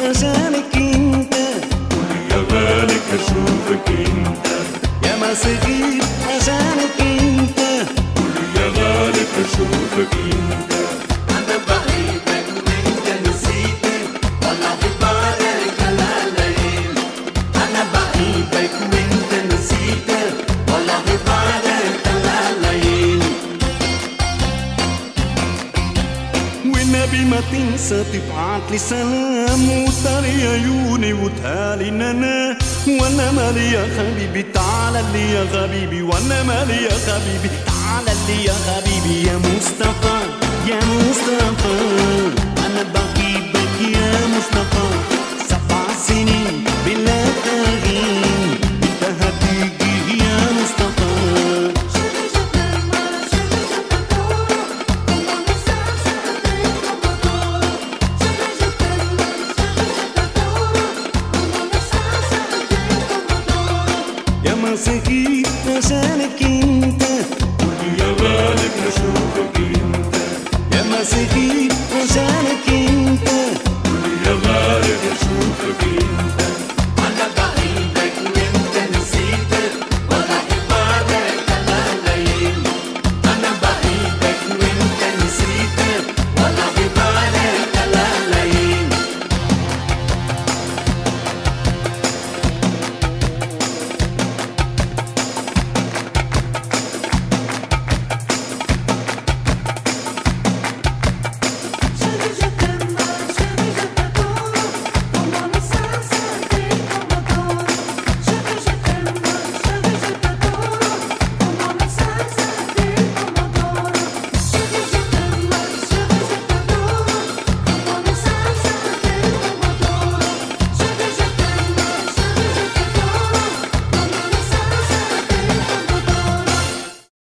عشانك انت يا بالك اشوفك انت يا ما سقيت عشانك انت يا بالك اشوفك انت أنا بحبك وأنت نسيتك والله في بالك العليل أنا بحبك وأنت نسيتك والله في بالك العليل والنبي ما تنسى تبعت لي سلام وتري عيوني وتهالي انا وانا مالي يا حبيبي تعال لي يا حبيبي وانا مالي يا حبيبي تعال لي يا حبيبي يا مصطفى يا مصطفى انا بحبك يا مصطفى سبع سنين بلا تغيير انت هتيجي يا مصطفى يا ما سقيت عشانك انت يا بالك اشوفك انت يا ما سقيت